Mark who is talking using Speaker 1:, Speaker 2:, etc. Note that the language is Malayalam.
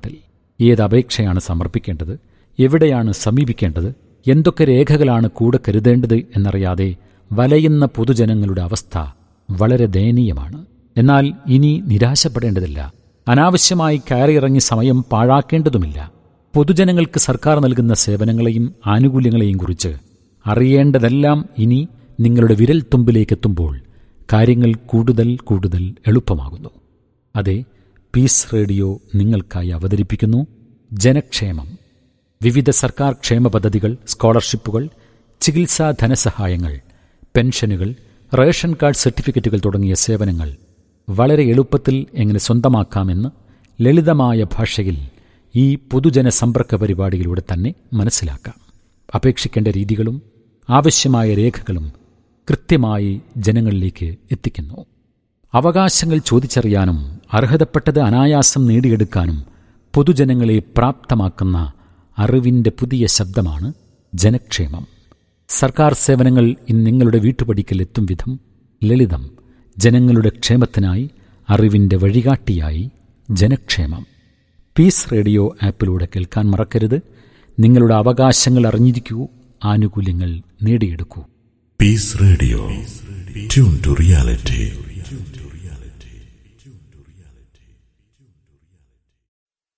Speaker 1: പോർട്ടൽ ഏത് അപേക്ഷയാണ് സമർപ്പിക്കേണ്ടത് എവിടെയാണ് സമീപിക്കേണ്ടത് എന്തൊക്കെ രേഖകളാണ് കൂടെ കരുതേണ്ടത് എന്നറിയാതെ വലയുന്ന പൊതുജനങ്ങളുടെ അവസ്ഥ വളരെ ദയനീയമാണ് എന്നാൽ ഇനി നിരാശപ്പെടേണ്ടതില്ല അനാവശ്യമായി കയറിയിറങ്ങി സമയം പാഴാക്കേണ്ടതുമില്ല പൊതുജനങ്ങൾക്ക് സർക്കാർ നൽകുന്ന സേവനങ്ങളെയും ആനുകൂല്യങ്ങളെയും കുറിച്ച് അറിയേണ്ടതെല്ലാം ഇനി നിങ്ങളുടെ വിരൽ തുമ്പിലേക്കെത്തുമ്പോൾ കാര്യങ്ങൾ കൂടുതൽ കൂടുതൽ എളുപ്പമാകുന്നു അതെ പീസ് റേഡിയോ നിങ്ങൾക്കായി അവതരിപ്പിക്കുന്നു ജനക്ഷേമം വിവിധ സർക്കാർ ക്ഷേമ പദ്ധതികൾ സ്കോളർഷിപ്പുകൾ ചികിത്സാ ധനസഹായങ്ങൾ പെൻഷനുകൾ റേഷൻ കാർഡ് സർട്ടിഫിക്കറ്റുകൾ തുടങ്ങിയ സേവനങ്ങൾ വളരെ എളുപ്പത്തിൽ എങ്ങനെ സ്വന്തമാക്കാമെന്ന് ലളിതമായ ഭാഷയിൽ ഈ പൊതുജന സമ്പർക്ക പരിപാടിയിലൂടെ തന്നെ മനസ്സിലാക്കാം അപേക്ഷിക്കേണ്ട രീതികളും ആവശ്യമായ രേഖകളും കൃത്യമായി ജനങ്ങളിലേക്ക് എത്തിക്കുന്നു അവകാശങ്ങൾ ചോദിച്ചറിയാനും അർഹതപ്പെട്ടത് അനായാസം നേടിയെടുക്കാനും പൊതുജനങ്ങളെ പ്രാപ്തമാക്കുന്ന അറിവിൻ്റെ പുതിയ ശബ്ദമാണ് ജനക്ഷേമം സർക്കാർ സേവനങ്ങൾ ഇന്ന് നിങ്ങളുടെ വീട്ടുപടിക്കൽ എത്തും വിധം ലളിതം ജനങ്ങളുടെ ക്ഷേമത്തിനായി അറിവിൻ്റെ വഴികാട്ടിയായി ജനക്ഷേമം പീസ് റേഡിയോ ആപ്പിലൂടെ കേൾക്കാൻ മറക്കരുത് നിങ്ങളുടെ അവകാശങ്ങൾ അറിഞ്ഞിരിക്കൂ ആനുകൂല്യങ്ങൾ നേടിയെടുക്കൂ
Speaker 2: Peace Radio. Tune to reality.